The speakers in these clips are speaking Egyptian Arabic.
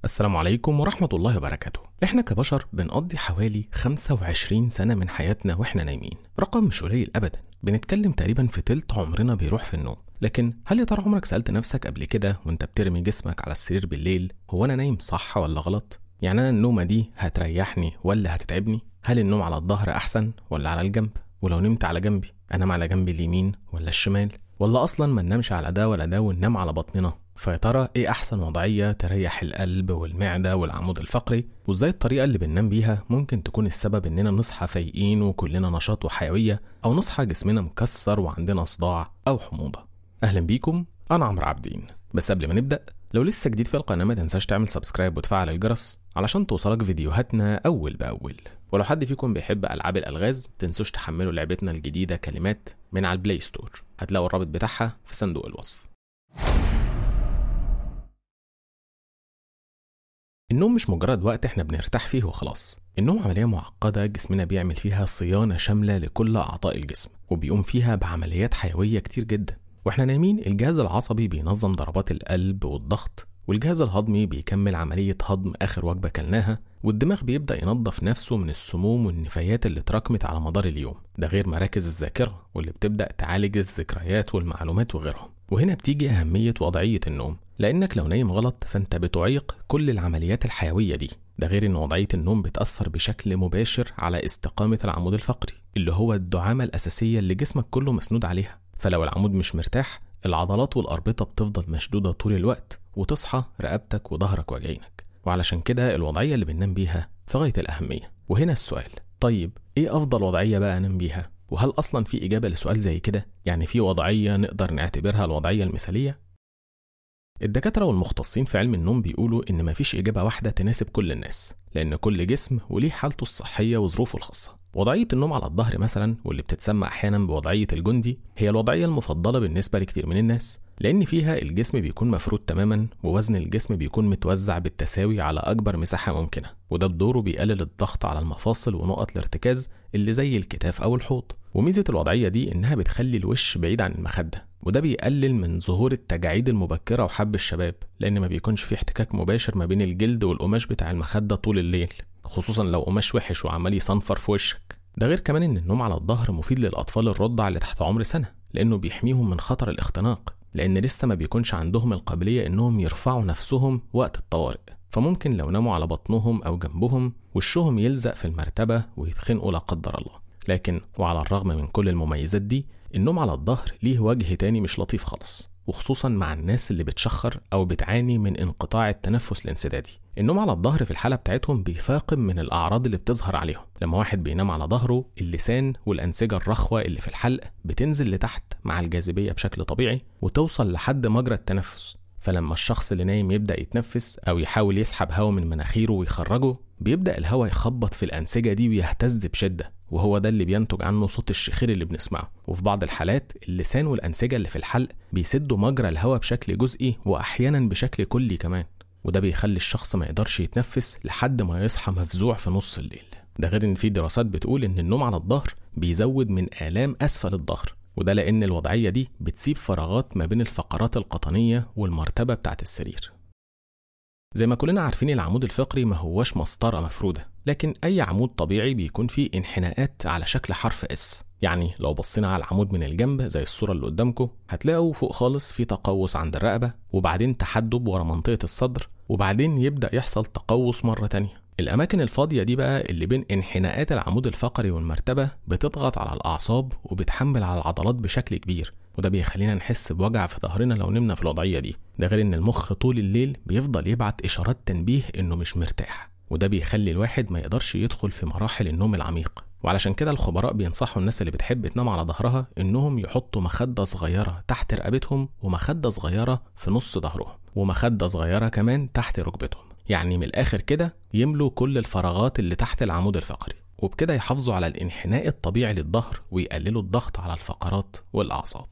السلام عليكم ورحمة الله وبركاته احنا كبشر بنقضي حوالي 25 سنة من حياتنا واحنا نايمين رقم مش قليل ابدا بنتكلم تقريبا في تلت عمرنا بيروح في النوم لكن هل يا ترى عمرك سألت نفسك قبل كده وانت بترمي جسمك على السرير بالليل هو انا نايم صح ولا غلط يعني انا النومة دي هتريحني ولا هتتعبني هل النوم على الظهر احسن ولا على الجنب ولو نمت على جنبي انام على جنبي اليمين ولا الشمال ولا اصلا ما ننامش على ده ولا ده وننام على بطننا فيا ترى ايه احسن وضعيه تريح القلب والمعده والعمود الفقري وازاي الطريقه اللي بننام بيها ممكن تكون السبب اننا نصحى فايقين وكلنا نشاط وحيويه او نصحى جسمنا مكسر وعندنا صداع او حموضه اهلا بيكم انا عمرو عابدين بس قبل ما نبدا لو لسه جديد في القناه ما تنساش تعمل سبسكرايب وتفعل الجرس علشان توصلك فيديوهاتنا اول باول ولو حد فيكم بيحب العاب الالغاز تنسوش تحملوا لعبتنا الجديده كلمات من على البلاي ستور هتلاقوا الرابط بتاعها في صندوق الوصف النوم مش مجرد وقت احنا بنرتاح فيه وخلاص النوم عملية معقدة جسمنا بيعمل فيها صيانة شاملة لكل أعضاء الجسم وبيقوم فيها بعمليات حيوية كتير جدا واحنا نايمين الجهاز العصبي بينظم ضربات القلب والضغط والجهاز الهضمي بيكمل عملية هضم آخر وجبة كلناها والدماغ بيبدأ ينظف نفسه من السموم والنفايات اللي اتراكمت على مدار اليوم ده غير مراكز الذاكرة واللي بتبدأ تعالج الذكريات والمعلومات وغيرهم وهنا بتيجي أهمية وضعية النوم لأنك لو نايم غلط فأنت بتعيق كل العمليات الحيوية دي ده غير إن وضعية النوم بتأثر بشكل مباشر على استقامة العمود الفقري اللي هو الدعامة الأساسية اللي جسمك كله مسنود عليها فلو العمود مش مرتاح العضلات والأربطة بتفضل مشدودة طول الوقت وتصحى رقبتك وظهرك واجعينك وعلشان كده الوضعية اللي بننام بيها في غاية الأهمية وهنا السؤال طيب إيه أفضل وضعية بقى أنام بيها؟ وهل أصلا في إجابة لسؤال زي كده؟ يعني في وضعية نقدر نعتبرها الوضعية المثالية؟ الدكاترة والمختصين في علم النوم بيقولوا إن مفيش إجابة واحدة تناسب كل الناس لأن كل جسم وليه حالته الصحية وظروفه الخاصة وضعية النوم على الظهر مثلا واللي بتتسمى أحيانا بوضعية الجندي هي الوضعية المفضلة بالنسبة لكتير من الناس لأن فيها الجسم بيكون مفرود تماما ووزن الجسم بيكون متوزع بالتساوي على أكبر مساحة ممكنة وده بدوره بيقلل الضغط على المفاصل ونقط الارتكاز اللي زي الكتاف أو الحوض وميزة الوضعية دي إنها بتخلي الوش بعيد عن المخدة وده بيقلل من ظهور التجاعيد المبكرة وحب الشباب لأن ما بيكونش فيه احتكاك مباشر ما بين الجلد والقماش بتاع المخدة طول الليل خصوصا لو قماش وحش وعمال يصنفر في وشك ده غير كمان ان النوم على الظهر مفيد للاطفال الرضع اللي تحت عمر سنه لانه بيحميهم من خطر الاختناق لان لسه ما بيكونش عندهم القابليه انهم يرفعوا نفسهم وقت الطوارئ فممكن لو ناموا على بطنهم او جنبهم وشهم يلزق في المرتبه ويتخنقوا لا قدر الله لكن وعلى الرغم من كل المميزات دي النوم على الظهر ليه وجه تاني مش لطيف خالص وخصوصا مع الناس اللي بتشخر او بتعاني من انقطاع التنفس الانسدادي النوم على الظهر في الحاله بتاعتهم بيفاقم من الاعراض اللي بتظهر عليهم لما واحد بينام على ظهره اللسان والانسجه الرخوه اللي في الحلق بتنزل لتحت مع الجاذبيه بشكل طبيعي وتوصل لحد مجرى التنفس فلما الشخص اللي نايم يبدا يتنفس او يحاول يسحب هواء من مناخيره ويخرجه بيبدا الهواء يخبط في الانسجه دي ويهتز بشده وهو ده اللي بينتج عنه صوت الشخير اللي بنسمعه وفي بعض الحالات اللسان والأنسجة اللي في الحلق بيسدوا مجرى الهواء بشكل جزئي وأحيانا بشكل كلي كمان وده بيخلي الشخص ما يقدرش يتنفس لحد ما يصحى مفزوع في نص الليل ده غير ان في دراسات بتقول ان النوم على الظهر بيزود من آلام أسفل الظهر وده لأن الوضعية دي بتسيب فراغات ما بين الفقرات القطنية والمرتبة بتاعت السرير زي ما كلنا عارفين العمود الفقري ما هوش مسطرة مفرودة لكن أي عمود طبيعي بيكون فيه انحناءات على شكل حرف اس يعني لو بصينا على العمود من الجنب زي الصورة اللي قدامكم هتلاقوا فوق خالص في تقوس عند الرقبة وبعدين تحدب ورا منطقة الصدر وبعدين يبدأ يحصل تقوس مرة تانية الأماكن الفاضية دي بقى اللي بين انحناءات العمود الفقري والمرتبة بتضغط على الأعصاب وبتحمل على العضلات بشكل كبير وده بيخلينا نحس بوجع في ظهرنا لو نمنا في الوضعية دي ده غير إن المخ طول الليل بيفضل يبعت إشارات تنبيه إنه مش مرتاح وده بيخلي الواحد ما يقدرش يدخل في مراحل النوم العميق وعلشان كده الخبراء بينصحوا الناس اللي بتحب تنام على ظهرها انهم يحطوا مخدة صغيرة تحت رقبتهم ومخدة صغيرة في نص ظهرهم ومخدة صغيرة كمان تحت ركبتهم يعني من الآخر كده يملوا كل الفراغات اللي تحت العمود الفقري وبكده يحافظوا على الانحناء الطبيعي للظهر ويقللوا الضغط على الفقرات والأعصاب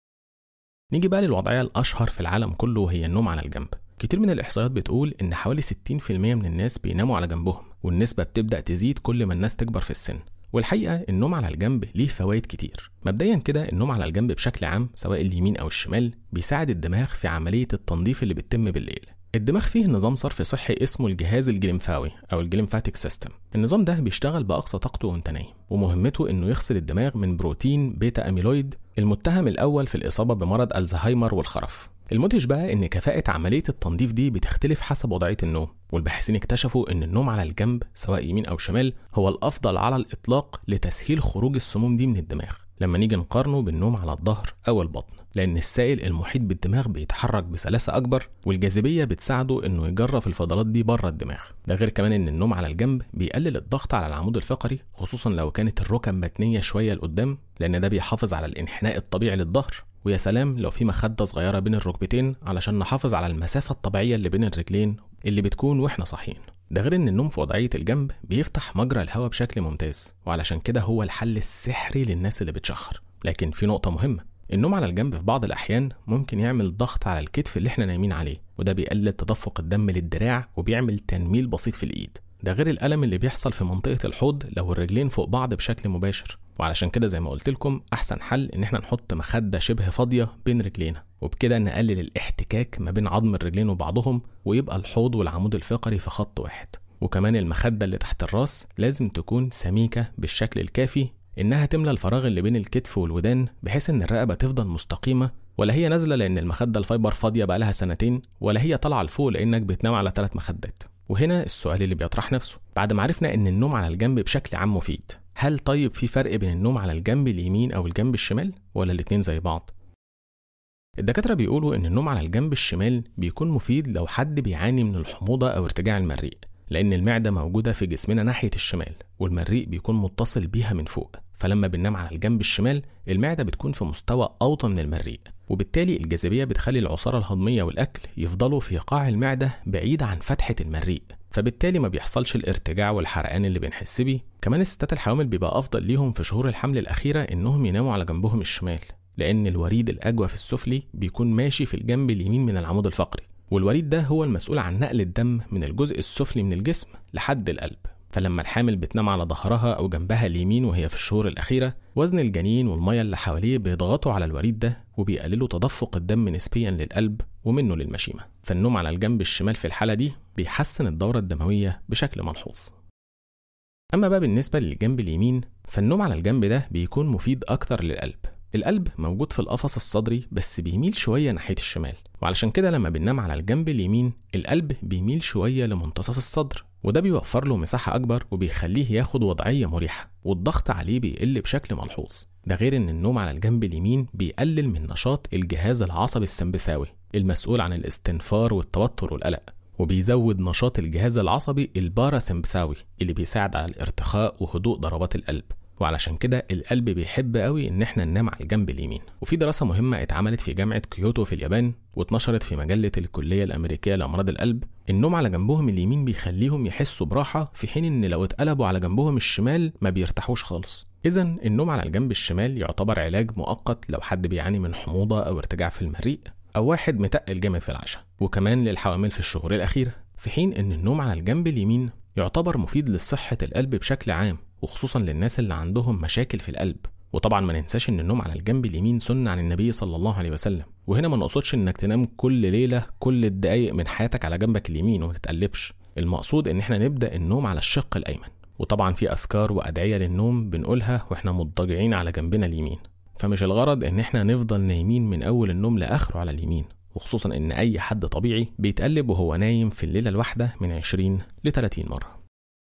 نيجي بقى للوضعية الأشهر في العالم كله وهي النوم على الجنب كتير من الإحصائيات بتقول إن حوالي 60% من الناس بيناموا على جنبهم والنسبة بتبدأ تزيد كل ما الناس تكبر في السن والحقيقة النوم على الجنب ليه فوائد كتير مبدئيا كده النوم على الجنب بشكل عام سواء اليمين أو الشمال بيساعد الدماغ في عملية التنظيف اللي بتتم بالليل الدماغ فيه نظام صرف صحي اسمه الجهاز الجليمفاوي او الجليمفاتيك سيستم النظام ده بيشتغل باقصى طاقته وانت نايم ومهمته انه يغسل الدماغ من بروتين بيتا اميلويد المتهم الاول في الاصابه بمرض الزهايمر والخرف المدهش بقى ان كفاءه عمليه التنظيف دي بتختلف حسب وضعيه النوم والباحثين اكتشفوا ان النوم على الجنب سواء يمين او شمال هو الافضل على الاطلاق لتسهيل خروج السموم دي من الدماغ لما نيجي نقارنه بالنوم على الظهر او البطن لان السائل المحيط بالدماغ بيتحرك بسلاسه اكبر والجاذبيه بتساعده انه يجرف الفضلات دي بره الدماغ ده غير كمان ان النوم على الجنب بيقلل الضغط على العمود الفقري خصوصا لو كانت الركب متنيه شويه لقدام لان ده بيحافظ على الانحناء الطبيعي للظهر ويا سلام لو في مخده صغيره بين الركبتين علشان نحافظ على المسافه الطبيعيه اللي بين الرجلين اللي بتكون واحنا صاحيين ده غير ان النوم في وضعيه الجنب بيفتح مجرى الهواء بشكل ممتاز وعلشان كده هو الحل السحري للناس اللي بتشخر لكن في نقطه مهمه النوم على الجنب في بعض الأحيان ممكن يعمل ضغط على الكتف اللي احنا نايمين عليه وده بيقلل تدفق الدم للدراع وبيعمل تنميل بسيط في الإيد ده غير الألم اللي بيحصل في منطقة الحوض لو الرجلين فوق بعض بشكل مباشر وعلشان كده زي ما قلت لكم أحسن حل إن احنا نحط مخدة شبه فاضية بين رجلينا وبكده نقلل الاحتكاك ما بين عظم الرجلين وبعضهم ويبقى الحوض والعمود الفقري في خط واحد وكمان المخدة اللي تحت الراس لازم تكون سميكة بالشكل الكافي إنها تملى الفراغ اللي بين الكتف والودان بحيث إن الرقبة تفضل مستقيمة ولا هي نازلة لأن المخدة الفايبر فاضية بقالها سنتين ولا هي طالعة لفوق لأنك بتنام على ثلاث مخدات وهنا السؤال اللي بيطرح نفسه بعد ما عرفنا إن النوم على الجنب بشكل عام مفيد هل طيب في فرق بين النوم على الجنب اليمين أو الجنب الشمال ولا الاتنين زي بعض؟ الدكاترة بيقولوا إن النوم على الجنب الشمال بيكون مفيد لو حد بيعاني من الحموضة أو ارتجاع المريء لأن المعدة موجودة في جسمنا ناحية الشمال والمريء بيكون متصل بيها من فوق فلما بننام على الجنب الشمال المعدة بتكون في مستوى أوطى من المريء وبالتالي الجاذبية بتخلي العصارة الهضمية والأكل يفضلوا في قاع المعدة بعيد عن فتحة المريء فبالتالي ما بيحصلش الارتجاع والحرقان اللي بنحس بيه كمان الستات الحوامل بيبقى أفضل ليهم في شهور الحمل الأخيرة إنهم يناموا على جنبهم الشمال لأن الوريد الأجوف السفلي بيكون ماشي في الجنب اليمين من العمود الفقري والوريد ده هو المسؤول عن نقل الدم من الجزء السفلي من الجسم لحد القلب فلما الحامل بتنام على ظهرها أو جنبها اليمين وهي في الشهور الأخيرة وزن الجنين والمية اللي حواليه بيضغطوا على الوريد ده وبيقللوا تدفق الدم نسبيا للقلب ومنه للمشيمة فالنوم على الجنب الشمال في الحالة دي بيحسن الدورة الدموية بشكل ملحوظ أما بقى بالنسبة للجنب اليمين فالنوم على الجنب ده بيكون مفيد أكتر للقلب القلب موجود في القفص الصدري بس بيميل شوية ناحية الشمال وعلشان كده لما بننام على الجنب اليمين القلب بيميل شوية لمنتصف الصدر وده بيوفر له مساحة أكبر وبيخليه ياخد وضعية مريحة والضغط عليه بيقل بشكل ملحوظ ده غير إن النوم على الجنب اليمين بيقلل من نشاط الجهاز العصبي السمبثاوي المسؤول عن الاستنفار والتوتر والقلق وبيزود نشاط الجهاز العصبي الباراسمبثاوي اللي بيساعد على الارتخاء وهدوء ضربات القلب وعلشان كده القلب بيحب قوي ان احنا ننام على الجنب اليمين وفي دراسه مهمه اتعملت في جامعه كيوتو في اليابان واتنشرت في مجله الكليه الامريكيه لامراض القلب النوم على جنبهم اليمين بيخليهم يحسوا براحه في حين ان لو اتقلبوا على جنبهم الشمال ما بيرتاحوش خالص اذا النوم على الجنب الشمال يعتبر علاج مؤقت لو حد بيعاني من حموضه او ارتجاع في المريء او واحد متقل جامد في العشاء وكمان للحوامل في الشهور الاخيره في حين ان النوم على الجنب اليمين يعتبر مفيد لصحه القلب بشكل عام وخصوصا للناس اللي عندهم مشاكل في القلب وطبعا ما ننساش ان النوم على الجنب اليمين سنة عن النبي صلى الله عليه وسلم وهنا ما نقصدش انك تنام كل ليلة كل الدقايق من حياتك على جنبك اليمين وما تتقلبش المقصود ان احنا نبدأ النوم على الشق الايمن وطبعا في اذكار وادعية للنوم بنقولها واحنا مضطجعين على جنبنا اليمين فمش الغرض ان احنا نفضل نايمين من اول النوم لاخره على اليمين وخصوصا ان اي حد طبيعي بيتقلب وهو نايم في الليلة الواحدة من 20 ل 30 مرة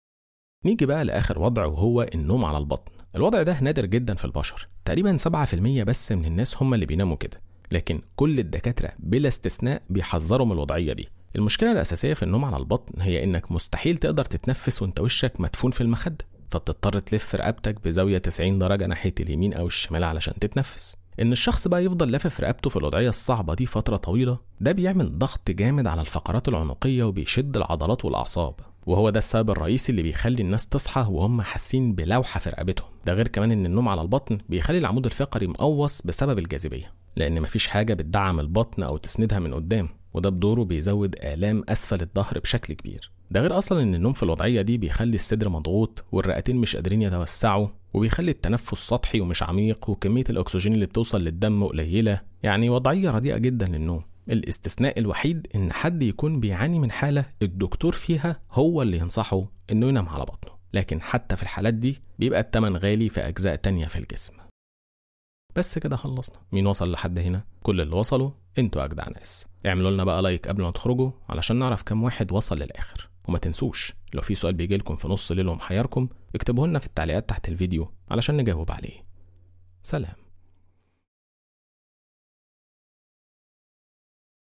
نيجي بقى لآخر وضع وهو النوم على البطن الوضع ده نادر جدا في البشر تقريبا 7% بس من الناس هم اللي بيناموا كده لكن كل الدكاترة بلا استثناء بيحذروا من الوضعية دي المشكلة الأساسية في النوم على البطن هي إنك مستحيل تقدر تتنفس وإنت وشك مدفون في المخدة فبتضطر تلف رقبتك بزاوية 90 درجة ناحية اليمين أو الشمال علشان تتنفس إن الشخص بقى يفضل لافف رقبته في الوضعية الصعبة دي فترة طويلة ده بيعمل ضغط جامد على الفقرات العنقية وبيشد العضلات والأعصاب وهو ده السبب الرئيسي اللي بيخلي الناس تصحى وهم حاسين بلوحة في رقبتهم ده غير كمان ان النوم على البطن بيخلي العمود الفقري مقوص بسبب الجاذبية لان مفيش حاجة بتدعم البطن او تسندها من قدام وده بدوره بيزود آلام أسفل الظهر بشكل كبير ده غير اصلا ان النوم في الوضعيه دي بيخلي الصدر مضغوط والرئتين مش قادرين يتوسعوا وبيخلي التنفس سطحي ومش عميق وكميه الاكسجين اللي بتوصل للدم قليله يعني وضعيه رديئه جدا للنوم الاستثناء الوحيد ان حد يكون بيعاني من حاله الدكتور فيها هو اللي ينصحه انه ينام على بطنه لكن حتى في الحالات دي بيبقى التمن غالي في اجزاء تانية في الجسم بس كده خلصنا مين وصل لحد هنا كل اللي وصلوا انتوا اجدع ناس اعملوا لنا بقى لايك قبل ما تخرجوا علشان نعرف كم واحد وصل للاخر وما تنسوش لو في سؤال بيجي لكم في نص ليل ومحيركم اكتبوه لنا في التعليقات تحت الفيديو علشان نجاوب عليه سلام